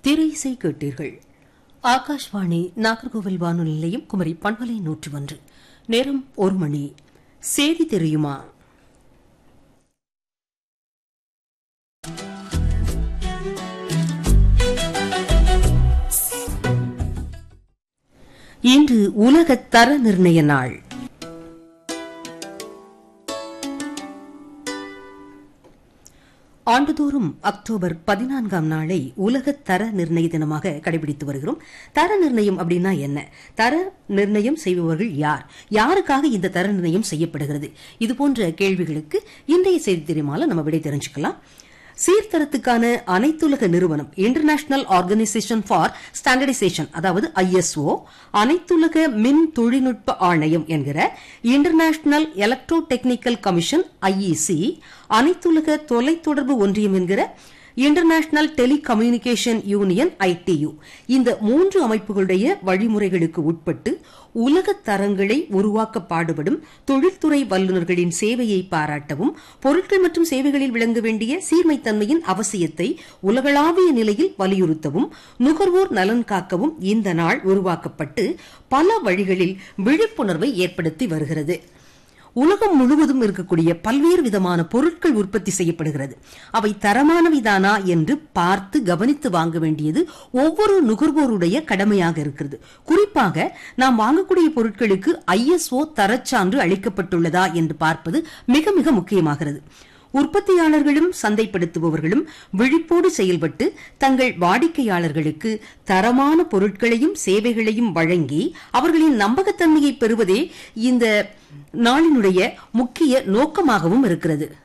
திரை இசை கேட்டீர்கள் ஆகாஷ்வாணி நாகர்கோவில் வானொலி நிலையம் குமரி பண்பலை நூற்று ஒன்று நேரம் ஒரு மணி செய்தி தெரியுமா இன்று உலக தர நிர்ணய நாள் ஆண்டுதோறும் அக்டோபர் பதினான்காம் நாளை உலக தர நிர்ணய தினமாக கடைபிடித்து வருகிறோம் தர நிர்ணயம் அப்படின்னா என்ன தர நிர்ணயம் செய்பவர்கள் யார் யாருக்காக இந்த தர நிர்ணயம் செய்யப்படுகிறது இது போன்ற கேள்விகளுக்கு இன்றைய செய்தி தெரியுமால நம்ம விடை தெரிஞ்சுக்கலாம் சீர்தரத்துக்கான அனைத்துலக நிறுவனம் இன்டர்நேஷனல் ஆர்கனைசேஷன் ஃபார் ஸ்டாண்டர்டைசேஷன் அதாவது ஐஎஸ்ஓ அனைத்துலக மின் தொழில்நுட்ப ஆணையம் என்கிற international electro technical commission IEC அனைத்துலக தொலைத்தொடர்பு ஒன்றியம் என்கிற இன்டர்நேஷனல் டெலிகம்யூனிகேஷன் யூனியன் ஐடியு இந்த மூன்று அமைப்புகளுடைய வழிமுறைகளுக்கு உட்பட்டு உலக தரங்களை உருவாக்க பாடுபடும் தொழில்துறை வல்லுநர்களின் சேவையை பாராட்டவும் பொருட்கள் மற்றும் சேவைகளில் விளங்க வேண்டிய சீர்மைத்தன்மையின் அவசியத்தை உலகளாவிய நிலையில் வலியுறுத்தவும் நுகர்வோர் நலன் காக்கவும் இந்த நாள் உருவாக்கப்பட்டு பல வழிகளில் விழிப்புணர்வை ஏற்படுத்தி வருகிறது உலகம் முழுவதும் இருக்கக்கூடிய பல்வேறு விதமான பொருட்கள் உற்பத்தி செய்யப்படுகிறது அவை தரமானவிதானா என்று பார்த்து கவனித்து வாங்க வேண்டியது ஒவ்வொரு நுகர்வோருடைய கடமையாக இருக்கிறது குறிப்பாக நாம் வாங்கக்கூடிய பொருட்களுக்கு ஐஎஸ்ஓ தரச்சான்று அளிக்கப்பட்டுள்ளதா என்று பார்ப்பது மிக மிக முக்கியமாகிறது உற்பத்தியாளர்களும் சந்தைப்படுத்துபவர்களும் விழிப்போடு செயல்பட்டு தங்கள் வாடிக்கையாளர்களுக்கு தரமான பொருட்களையும் சேவைகளையும் வழங்கி அவர்களின் நம்பகத்தன்மையை பெறுவதே இந்த நாளினுடைய முக்கிய நோக்கமாகவும் இருக்கிறது